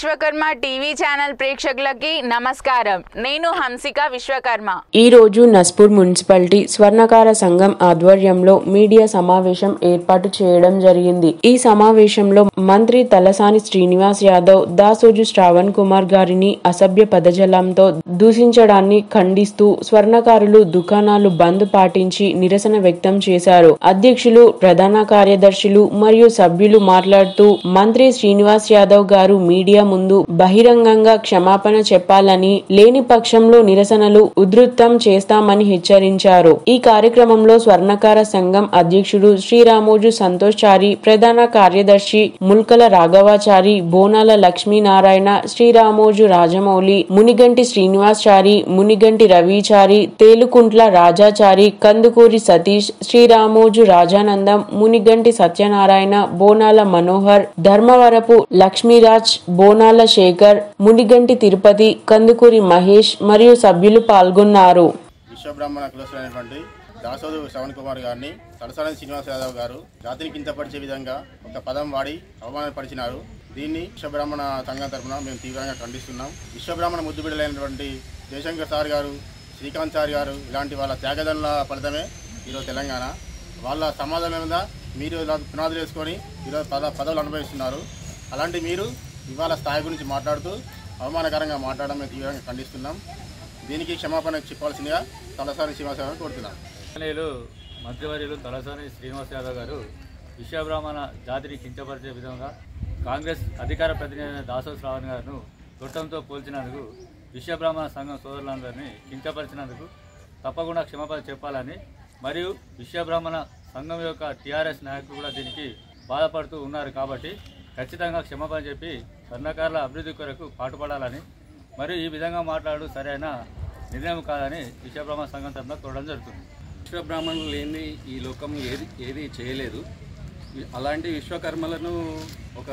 Vishwakarma TV channel ప్రేక్షకులకి నమస్కారం నేను హంసిక విశ్వకర్మ ఈ రోజు నస్పూర్ మున్సిపాలిటీ స్వర్ణకార సంఘం ఆధ్వర్యంలో మీడియా సమావేశం ఏర్పాటు చేయడం జరిగింది ఈ సమావేశంలో మంత్రి తలసాని శ్రీనివాస్ యాదవ్ దాసోజు శ్రావణ్ కుమార్ గారిని అసభ్య పదజలంతో దూషించడాన్ని ఖండిస్తూ స్వర్ణకారులు దుకాణాలు బంద్ పాటించి నిరసన వ్యక్తం చేశారు అధ్యక్షులు ప్రధాన కార్యదర్శులు మరియు సభ్యులు మాట్లాడుతూ మంత్రి శ్రీనివాస్ యాదవ్ గారు మీడియా ముందు బహిరంగంగా క్షమాపణ చెప్పాలని లేని పక్షంలో నిరసనలు ఉధృతం చేస్తామని హెచ్చరించారు ఈ కార్యక్రమంలో స్వర్ణకార సంఘం అధ్యక్షుడు శ్రీరామోజు సంతోష్ చారి ప్రధాన కార్యదర్శి ముల్కల రాఘవాచారి బోనాల లక్ష్మీనారాయణ శ్రీరామోజు రాజమౌళి మునిగంటి శ్రీనివాస్ చారి మునిగంటి రవిచారి తేలుకుంట్ల రాజాచారి కందుకూరి సతీష్ శ్రీరామోజు రాజానందం మునిగంటి సత్యనారాయణ బోనాల మనోహర్ ధర్మవరపు లక్ష్మీరాజ్ బోనాల శేఖర్ మునిగంటి తిరుపతి కందుకూరి మహేష్ మరియు సభ్యులు పాల్గొన్నారు విశ్వబ్రాహ్మణ కులస్తులైనటువంటి దాసోదు శ్రవణ్ కుమార్ గారిని తలసాని శ్రీనివాస్ యాదవ్ గారు జాతిని కించపరిచే విధంగా ఒక పదం వాడి అవమానపరిచినారు దీన్ని విశ్వబ్రాహ్మణ సంఘం తరఫున మేము తీవ్రంగా ఖండిస్తున్నాం విశ్వబ్రాహ్మణ ముద్దుబిడ్డలైనటువంటి జయశంకర్ సార్ గారు శ్రీకాంత్ సార్ గారు ఇలాంటి వాళ్ళ త్యాగదనుల ఫలితమే ఈరోజు తెలంగాణ వాళ్ళ సమాజం మీద మీరు ఇలా పునాదులు వేసుకొని ఈరోజు పద పదవులు అనుభవిస్తున్నారు అలాంటి మీరు ఇవాళ స్థాయి గురించి మాట్లాడుతూ అవమానకరంగా మాట్లాడడం మేము తీవ్రంగా ఖండిస్తున్నాం దీనికి క్షమాపణ చెప్పాల్సిందిగా తలసాని శ్రీనివాసరావు కోరుతున్నాం ఎమ్మెల్యేలు మంత్రివర్యులు తలసాని శ్రీనివాస్ యాదవ్ గారు విశ్వబ్రాహ్మణ జాతిని కించపరిచే విధంగా కాంగ్రెస్ అధికార ప్రతినిధి అయిన దాసో శ్రావణ్ గారిను చుట్టంతో పోల్చినందుకు విశ్వబ్రాహ్మణ సంఘం సోదరులందరినీ కించపరిచినందుకు తప్పకుండా క్షమాపణ చెప్పాలని మరియు విశ్వబ్రాహ్మణ సంఘం యొక్క టీఆర్ఎస్ నాయకులు కూడా దీనికి బాధపడుతూ ఉన్నారు కాబట్టి ఖచ్చితంగా క్షమాపణ చెప్పి స్వర్ణకారుల అభివృద్ధి కొరకు పాటుపడాలని మరియు ఈ విధంగా మాట్లాడు సరైన నిర్ణయం కాదని విశ్వబ్రహ్మ సంఘం తరఫున కోరడం జరుగుతుంది విశ్వబ్రాహ్మణులు లేని ఈ లోకం ఏది ఏది చేయలేదు వి- అలాంటి విశ్వకర్మలను ఒక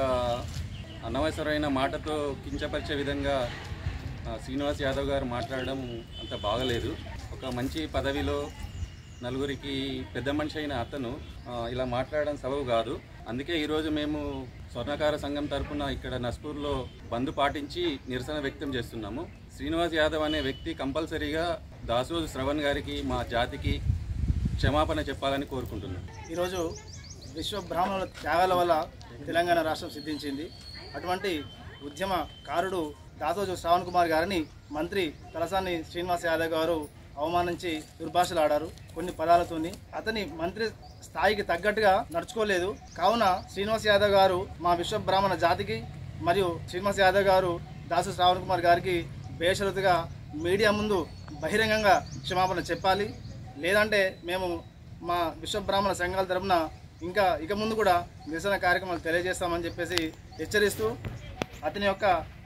అనవసరమైన మాటతో కించపరిచే విధంగా ఆ, శ్రీనివాస్ యాదవ్ గారు మాట్లాడడం అంత బాగలేదు ఒక మంచి పదవిలో నలుగురికి పెద్ద మనిషి అయిన అతను ఆ, ఇలా మాట్లాడడం సబబు కాదు అందుకే ఈరోజు మేము స్వర్ణకార సంఘం తరపున ఇక్కడ నస్పూర్లో బంద్ పాటించి నిరసన వ్యక్తం చేస్తున్నాము శ్రీనివాస్ యాదవ్ అనే వ్యక్తి కంపల్సరీగా దాసోజు శ్రవణ్ గారికి మా జాతికి క్షమాపణ చెప్పాలని కోరుకుంటున్నాం ఈరోజు విశ్వ బ్రాహ్మణుల త్యాగాల వల్ల తెలంగాణ రాష్ట్రం సిద్ధించింది అటువంటి ఉద్యమకారుడు దాసోజు శ్రావణ్ కుమార్ గారిని మంత్రి తలసాని శ్రీనివాస్ యాదవ్ గారు అవమానించి దుర్భాషలు ఆడారు కొన్ని పదాలతోని అతని మంత్రి స్థాయికి తగ్గట్టుగా నడుచుకోలేదు కావున శ్రీనివాస్ యాదవ్ గారు మా విశ్వ బ్రాహ్మణ జాతికి మరియు శ్రీనివాస్ యాదవ్ గారు దాసు శ్రావణ్ కుమార్ గారికి బేషరతుగా మీడియా ముందు బహిరంగంగా క్షమాపణ చెప్పాలి లేదంటే మేము మా విశ్వ బ్రాహ్మణ సంఘాల తరపున ఇంకా ఇక ముందు కూడా నిరసన కార్యక్రమాలు తెలియజేస్తామని చెప్పేసి హెచ్చరిస్తూ అతని యొక్క